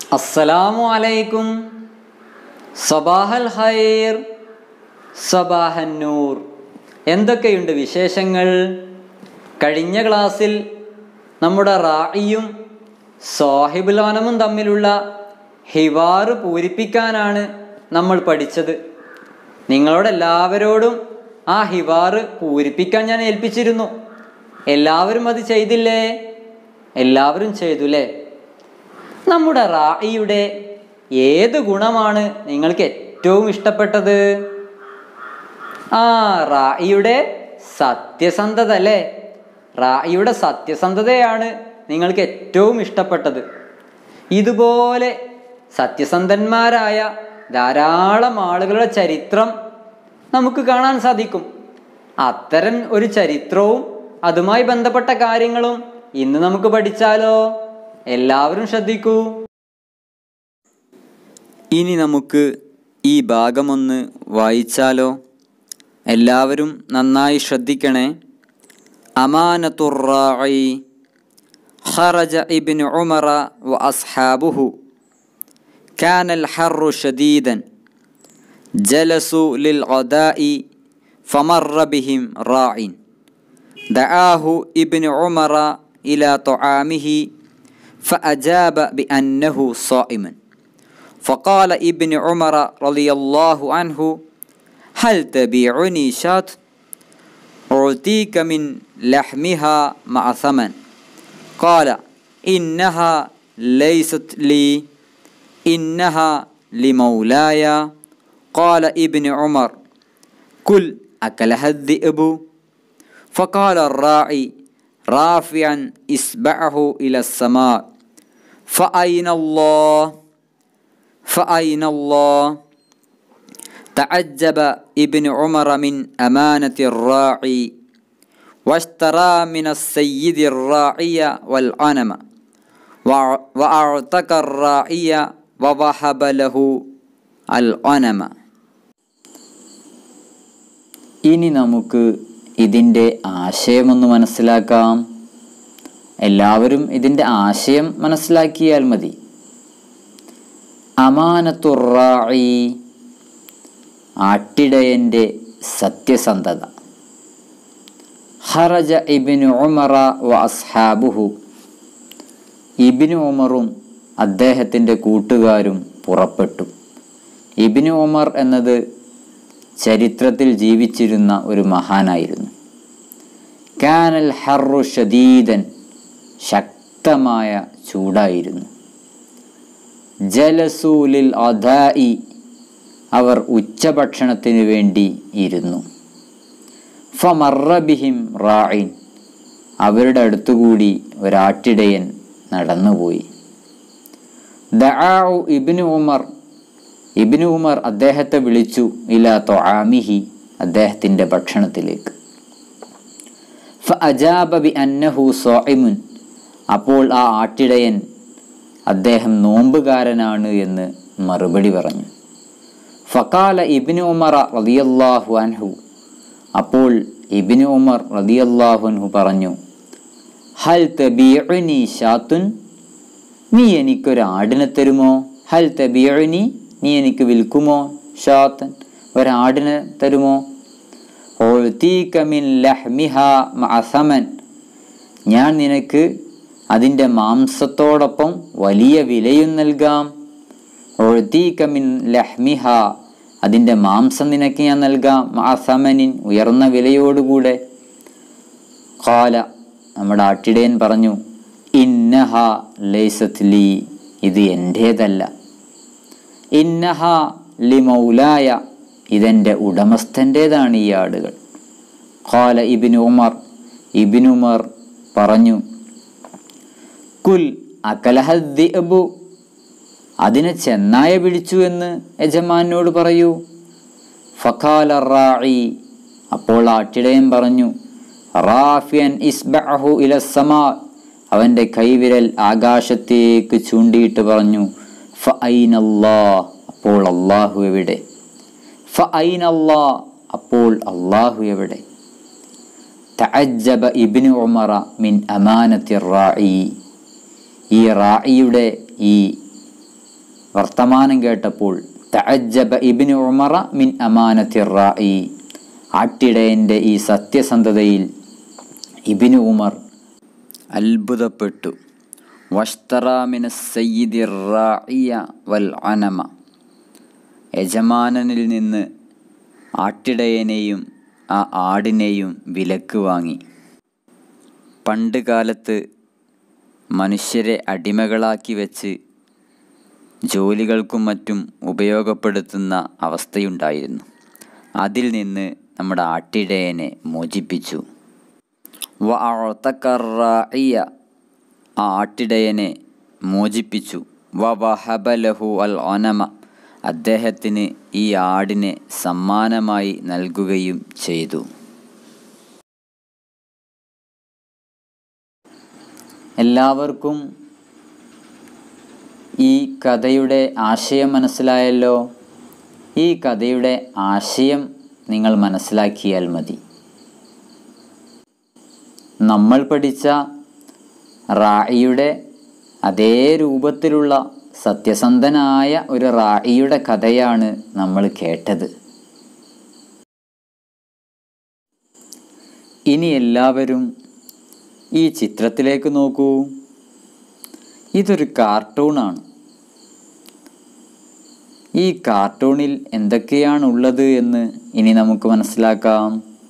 അസ്സലാമു അലൈക്കും സബാഹൽ ഹൈർ സബാഹൻ നൂർ എന്തൊക്കെയുണ്ട് വിശേഷങ്ങൾ കഴിഞ്ഞ ക്ലാസ്സിൽ നമ്മുടെ റായിയും സാഹിബുലോനമും തമ്മിലുള്ള ഹിവാറ് പൂരിപ്പിക്കാനാണ് നമ്മൾ പഠിച്ചത് നിങ്ങളോടെല്ലാവരോടും ആ ഹിവാറ് പൂരിപ്പിക്കാൻ ഞാൻ ഏൽപ്പിച്ചിരുന്നു എല്ലാവരും അത് ചെയ്തില്ലേ എല്ലാവരും ചെയ്തുല്ലേ നമ്മുടെ റായിയുടെ ഏത് ഗുണമാണ് നിങ്ങൾക്ക് ഏറ്റവും ഇഷ്ടപ്പെട്ടത് ആ റായിയുടെ സത്യസന്ധത അല്ലേ റായിയുടെ സത്യസന്ധതയാണ് നിങ്ങൾക്ക് ഏറ്റവും ഇഷ്ടപ്പെട്ടത് ഇതുപോലെ സത്യസന്ധന്മാരായ ധാരാളം ആളുകളുടെ ചരിത്രം നമുക്ക് കാണാൻ സാധിക്കും അത്തരം ഒരു ചരിത്രവും അതുമായി ബന്ധപ്പെട്ട കാര്യങ്ങളും ഇന്ന് നമുക്ക് പഠിച്ചാലോ എല്ലാവരും ശ്രദ്ധിക്കൂ ഇനി നമുക്ക് ഈ ഭാഗമൊന്ന് വായിച്ചാലോ എല്ലാവരും നന്നായി ശ്രദ്ധിക്കണേ അമാനത്തുറായി خرج ابن عمر وأصحابه كان الحر شديدا جلسوا للغداء فمر بهم راع دعاه ابن عمر إلى طعامه فأجاب بأنه صائم فقال ابن عمر رضي الله عنه هل تبيعني شاة أعطيك من لحمها مع ثمن قال إنها ليست لي إنها لمولاي قال ابن عمر كل أكلها الذئب فقال الراعي رافعا إصبعه إلى السماء فأين الله فأين الله تعجب ابن عمر من أمانة الراعي واشترى من السيد الراعي والغنم وأعتق الراعي ووهب له الغنم ഇനി നമുക്ക് ഇതിൻ്റെ ആശയമൊന്ന് മനസ്സിലാക്കാം എല്ലാവരും ഇതിൻ്റെ ആശയം മനസ്സിലാക്കിയാൽ മതി അമാനത്തുറായി ആട്ടിടയൻ്റെ സത്യസന്ധത ഹറജ ഇബിനു ഉമറ വ അസ്ഹാബുഹു ഇബിനു ഉമറും അദ്ദേഹത്തിൻ്റെ കൂട്ടുകാരും പുറപ്പെട്ടു ഇബിനു ഉമർ എന്നത് ചരിത്രത്തിൽ ജീവിച്ചിരുന്ന ഒരു മഹാനായിരുന്നു കാനൽ ഹറു ഷദീദൻ ശക്തമായ ചൂടായിരുന്നു ജലസൂലിൽ അദായി അവർ ഉച്ചഭക്ഷണത്തിനു വേണ്ടി ഇരുന്നു ഫമറബിഹിം റായിൻ അവരുടെ അടുത്തുകൂടി ഒരാട്ടിടയൻ നടന്നുപോയി ദആഉ ഇബ്നു ഉമർ ഇബ്നു ഉമർ അദ്ദേഹത്തെ വിളിച്ചു ഇല തൊആമിഹി അദ്ദേഹത്തിൻ്റെ ഭക്ഷണത്തിലേക്ക് ഫ അജാബ ബി അന്നഹു സോയിമുൻ അപ്പോൾ ആ ആട്ടിടയൻ അദ്ദേഹം നോമ്പുകാരനാണ് എന്ന് മറുപടി പറഞ്ഞു ഫക്കാല ഇബ്നു ഉമർ റളിയല്ലാഹു അൻഹു അപ്പോൾ ഇബ്നു ഉമർ റളിയല്ലാഹു അൻഹു പറഞ്ഞു ഹൽ തബീഉനി ഷാത്തുൻ നീ എനിക്കൊരു ആടിനെ തരുമോ ഹൽ തബീഉനി നീ എനിക്ക് വിൽക്കുമോ ഷാത്തൻ ഒരാടിനെ തരുമോ ഉഅ്തീക മിൻ ലഹ്മിഹ മഅ സമൻ ഞാൻ നിനക്ക് അതിൻ്റെ മാംസത്തോടൊപ്പം വലിയ വിലയും നൽകാം ഉഅ്തീക മിൻ ലഹ്മിഹ അതിൻ്റെ മാംസം നിനക്ക് ഞാൻ നൽകാം മഅ സമനിൻ ഉയർന്ന വിലയോടുകൂടെ കാല നമ്മുടെ ആട്ടിടയൻ പറഞ്ഞു ഇന്നഹ ലൈസത്ത് ലീ ഇത് എൻ്റേതല്ല ഇന്നഹ ലി മൗലായ ഇതെൻ്റെ ഉടമസ്ഥൻ്റേതാണ് ഈ ആടുകൾ ഖാല ഇബിൻ ഉമർ ഇബിൻ ഉമർ പറഞ്ഞു കുൽ അകലഹദ്ദിഅബു അതിനെ ചെന്നായ പിടിച്ചു എന്ന് യജമാനോട് പറയൂ ഫഖാല റായി അപ്പോൾ ആട്ടിടയൻ പറഞ്ഞു റാഫിയൻ ഇസ്ബഅഹു ഇലസമാ അവൻ്റെ കൈവിരൽ ആകാശത്തേക്ക് ചൂണ്ടിയിട്ട് പറഞ്ഞു ഫ ഐനല്ലാ അപ്പോൾ അള്ളാഹു എവിടെ ഫ ഐനല്ലാ അപ്പോൾ അള്ളാഹു എവിടെ തഅജ്ജബ ഇബ്നു ഉമറ മിൻ അമാനത്തി റായി ഈ റായിയുടെ ഈ വർത്തമാനം കേട്ടപ്പോൾ തഅജ്ജബ ഇബ്നു ഉമറ മിൻ അമാനത്തി റായി ആട്ടിടയൻ്റെ ഈ സത്യസന്ധതയിൽ ഇബിനു ഉമർ അത്ഭുതപ്പെട്ടു വഷ്തറാമിന സയ്യിദി റായിയ വൽ അനമ യജമാനനിൽ നിന്ന് ആട്ടിടയനെയും ആ ആടിനെയും വിലക്ക് വാങ്ങി പണ്ട് കാലത്ത് മനുഷ്യരെ അടിമകളാക്കി വെച്ച് ജോലികൾക്കും മറ്റും ഉപയോഗപ്പെടുത്തുന്ന അവസ്ഥയുണ്ടായിരുന്നു അതിൽ നിന്ന് നമ്മുടെ ആട്ടിടയനെ മോചിപ്പിച്ചു വഅതഖറഇയ ആ ആട്ടിടയനെ മോചിപ്പിച്ചു വ വഹബലഹു അൽ ഒനമ അദ്ദേഹത്തിന് ഈ ആടിനെ സമ്മാനമായി നൽകുകയും ചെയ്തു എല്ലാവർക്കും ഈ കഥയുടെ ആശയം മനസ്സിലായല്ലോ ഈ കഥയുടെ ആശയം നിങ്ങൾ മനസ്സിലാക്കിയാൽ മതി നമ്മൾ പഠിച്ച റായിയുടെ അതേ രൂപത്തിലുള്ള സത്യസന്ധനായ ഒരു റായിയുടെ കഥയാണ് നമ്മൾ കേട്ടത് ഇനി എല്ലാവരും ഈ ചിത്രത്തിലേക്ക് നോക്കൂ ഇതൊരു കാർട്ടൂണാണ് ഈ കാർട്ടൂണിൽ എന്തൊക്കെയാണ് ഉള്ളത് എന്ന് ഇനി നമുക്ക് മനസ്സിലാക്കാം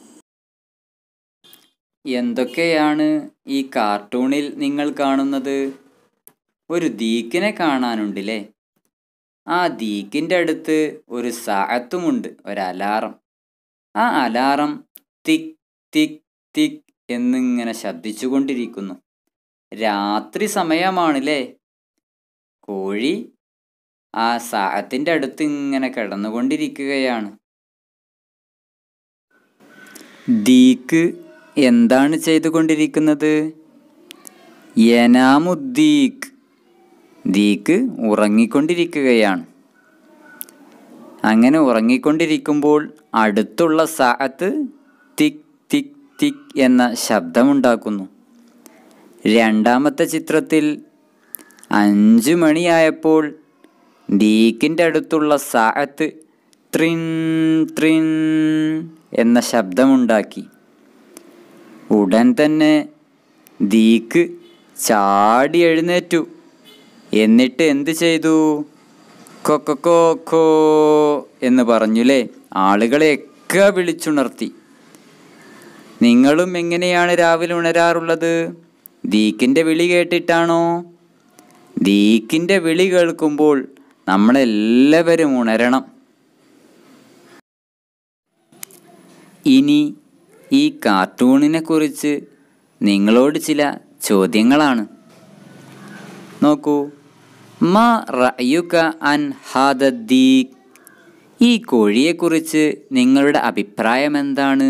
എന്തൊക്കെയാണ് ഈ കാർട്ടൂണിൽ നിങ്ങൾ കാണുന്നത് ഒരു ദീക്കിനെ കാണാനുണ്ടല്ലേ ആ ദീക്കിൻ്റെ അടുത്ത് ഒരു സായത്തുമുണ്ട് ഒരു അലാറം ആ അലാറം തിക് തിക് തിക് എന്നിങ്ങനെ ശബ്ദിച്ചുകൊണ്ടിരിക്കുന്നു രാത്രി സമയമാണല്ലേ കോഴി ആ സാഹത്തിൻ്റെ അടുത്ത് ഇങ്ങനെ കിടന്നുകൊണ്ടിരിക്കുകയാണ് ദീക്ക് എന്താണ് ചെയ്തുകൊണ്ടിരിക്കുന്നത് യനാമുദ്ദീഖ് ദീക്ക് ഉറങ്ങിക്കൊണ്ടിരിക്കുകയാണ് അങ്ങനെ ഉറങ്ങിക്കൊണ്ടിരിക്കുമ്പോൾ അടുത്തുള്ള സാഹത്ത് തിക് തിക് തിക് എന്ന ശബ്ദമുണ്ടാക്കുന്നു രണ്ടാമത്തെ ചിത്രത്തിൽ അഞ്ചു മണിയായപ്പോൾ ദീക്കിൻ്റെ അടുത്തുള്ള സാഹത്ത് ത്രിൻ ത്രിൻ എന്ന ശബ്ദമുണ്ടാക്കി ഉടൻ തന്നെ ദീക്ക് ചാടി എഴുന്നേറ്റു എന്നിട്ട് എന്ത് ചെയ്തു കൊക്കോ എന്ന് പറഞ്ഞുലേ ആളുകളെയൊക്കെ വിളിച്ചുണർത്തി നിങ്ങളും എങ്ങനെയാണ് രാവിലെ ഉണരാറുള്ളത് ദീക്കിൻ്റെ വിളി കേട്ടിട്ടാണോ ദീക്കിൻ്റെ വിളി കേൾക്കുമ്പോൾ നമ്മളെല്ലാവരും ഉണരണം ഇനി ഈ കാർട്ടൂണിനെ കുറിച്ച് നിങ്ങളോട് ചില ചോദ്യങ്ങളാണ് നോക്കൂ മാ റയുക അൻ ഹാദീഖ് ഈ കോഴിയെക്കുറിച്ച് നിങ്ങളുടെ അഭിപ്രായം എന്താണ്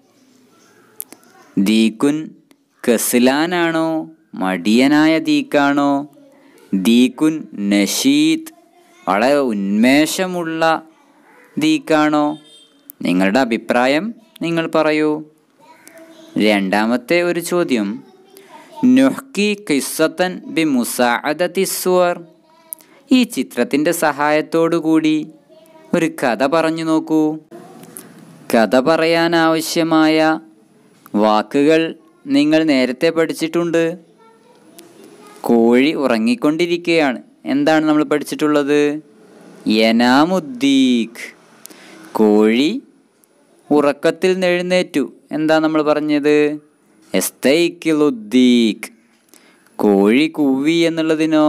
ദീക്കുൻ കസ്ലാനാണോ മടിയനായ ദീക്കാണോ ദീക്കുൻ നഷീദ് വളരെ ഉന്മേഷമുള്ള ദീക്കാണോ നിങ്ങളുടെ അഭിപ്രായം നിങ്ങൾ പറയൂ രണ്ടാമത്തെ ഒരു ചോദ്യം നുഹ്കി കിസ്സത്തൻ ബി മുസാഅദത്തിസ്വർ ഈ ചിത്രത്തിൻ്റെ സഹായത്തോടു കൂടി ഒരു കഥ പറഞ്ഞു നോക്കൂ കഥ പറയാൻ ആവശ്യമായ വാക്കുകൾ നിങ്ങൾ നേരത്തെ പഠിച്ചിട്ടുണ്ട് കോഴി ഉറങ്ങിക്കൊണ്ടിരിക്കുകയാണ് എന്താണ് നമ്മൾ പഠിച്ചിട്ടുള്ളത് യനാമുദ്ദീഖ് കോഴി ഉറക്കത്തിൽ നിന്നെഴുന്നേറ്റു എന്താ നമ്മൾ പറഞ്ഞത് എസ്തൈക്കിലുദ്ദീഖ് കോഴി കൂവി എന്നുള്ളതിനോ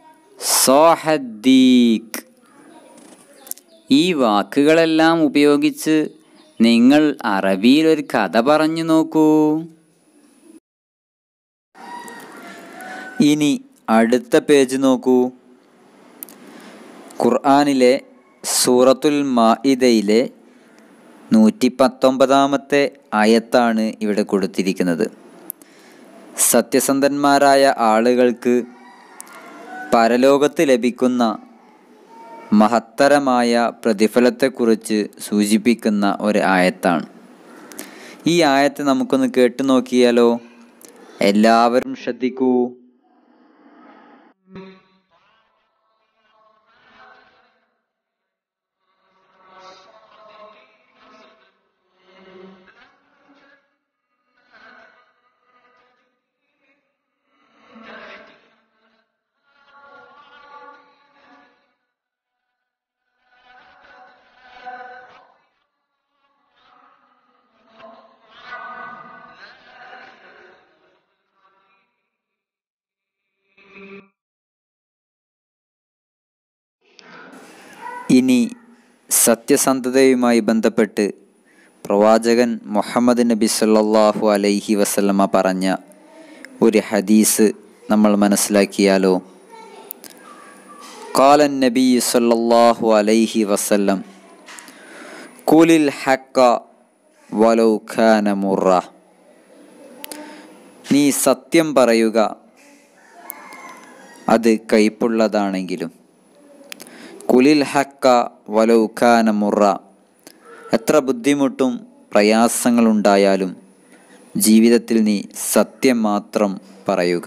സോഹദ്ദീഖ് ഈ വാക്കുകളെല്ലാം ഉപയോഗിച്ച് നിങ്ങൾ അറബിയിൽ ഒരു കഥ പറഞ്ഞു നോക്കൂ ഇനി അടുത്ത പേജ് നോക്കൂ ഖുർആാനിലെ സൂറത്തുൽ മാഇദയിലെ നൂറ്റി പത്തൊമ്പതാമത്തെ ആയത്താണ് ഇവിടെ കൊടുത്തിരിക്കുന്നത് സത്യസന്ധന്മാരായ ആളുകൾക്ക് പരലോകത്ത് ലഭിക്കുന്ന മഹത്തരമായ പ്രതിഫലത്തെക്കുറിച്ച് സൂചിപ്പിക്കുന്ന ഒരു ആയത്താണ് ഈ ആയത്ത് നമുക്കൊന്ന് കേട്ടു നോക്കിയാലോ എല്ലാവരും ശ്രദ്ധിക്കൂ ഇനി സത്യസന്ധതയുമായി ബന്ധപ്പെട്ട് പ്രവാചകൻ മുഹമ്മദ് നബി സല്ലല്ലാഹു അലൈഹി വസല്ലമ പറഞ്ഞ ഒരു ഹദീസ് നമ്മൾ മനസ്സിലാക്കിയാലോ قال النبي صلى الله عليه وسلم قل الحق ولو كان مرة നീ സത്യം പറയുക അത് കയ്പുള്ളതാണെങ്കിലും കുലിൽ ഹക്ക വലൗഖാന മുറ എത്ര ബുദ്ധിമുട്ടും പ്രയാസങ്ങളുണ്ടായാലും ജീവിതത്തിൽ നീ സത്യം മാത്രം പറയുക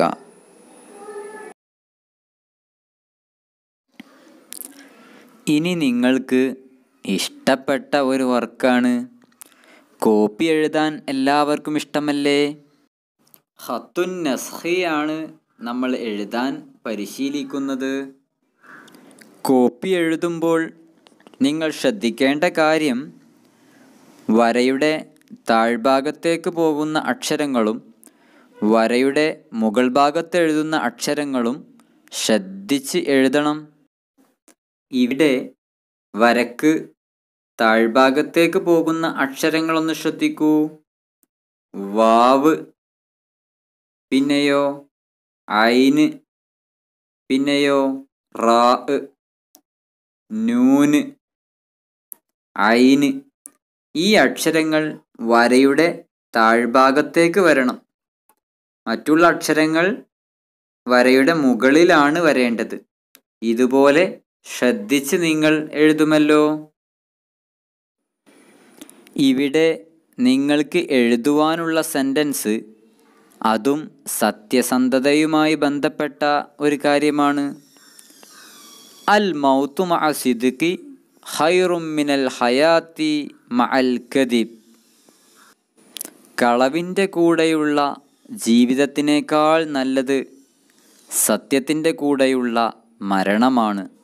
ഇനി നിങ്ങൾക്ക് ഇഷ്ടപ്പെട്ട ഒരു വർക്കാണ് കോപ്പി എഴുതാൻ എല്ലാവർക്കും ഇഷ്ടമല്ലേ ഹത്തുൻ നസ്ഹിയാണ് നമ്മൾ എഴുതാൻ പരിശീലിക്കുന്നത് കോപ്പി എഴുതുമ്പോൾ നിങ്ങൾ ശ്രദ്ധിക്കേണ്ട കാര്യം വരയുടെ താഴ്ഭാഗത്തേക്ക് പോകുന്ന അക്ഷരങ്ങളും വരയുടെ മുകൾ ഭാഗത്ത് എഴുതുന്ന അക്ഷരങ്ങളും ശ്രദ്ധിച്ച് എഴുതണം ഇവിടെ വരക്ക് താഴ്ഭാഗത്തേക്ക് പോകുന്ന അക്ഷരങ്ങളൊന്ന് ശ്രദ്ധിക്കൂ വാവ് പിന്നെയോ ഐന് പിന്നെയോ റാ നൂന് ഐന് ഈ അക്ഷരങ്ങൾ വരയുടെ താഴ്ഭാഗത്തേക്ക് വരണം മറ്റുള്ള അക്ഷരങ്ങൾ വരയുടെ മുകളിലാണ് വരേണ്ടത് ഇതുപോലെ ശ്രദ്ധിച്ച് നിങ്ങൾ എഴുതുമല്ലോ ഇവിടെ നിങ്ങൾക്ക് എഴുതുവാനുള്ള സെൻറ്റൻസ് അതും സത്യസന്ധതയുമായി ബന്ധപ്പെട്ട ഒരു കാര്യമാണ് അൽ മൗത്തു മഅ സിദ്ഖി ഹൈറും മിനൽ ഹയാത്തി മഅൽ കദിബ് കളവിൻ്റെ കൂടെയുള്ള ജീവിതത്തിനേക്കാൾ നല്ലത് സത്യത്തിൻ്റെ കൂടെയുള്ള മരണമാണ്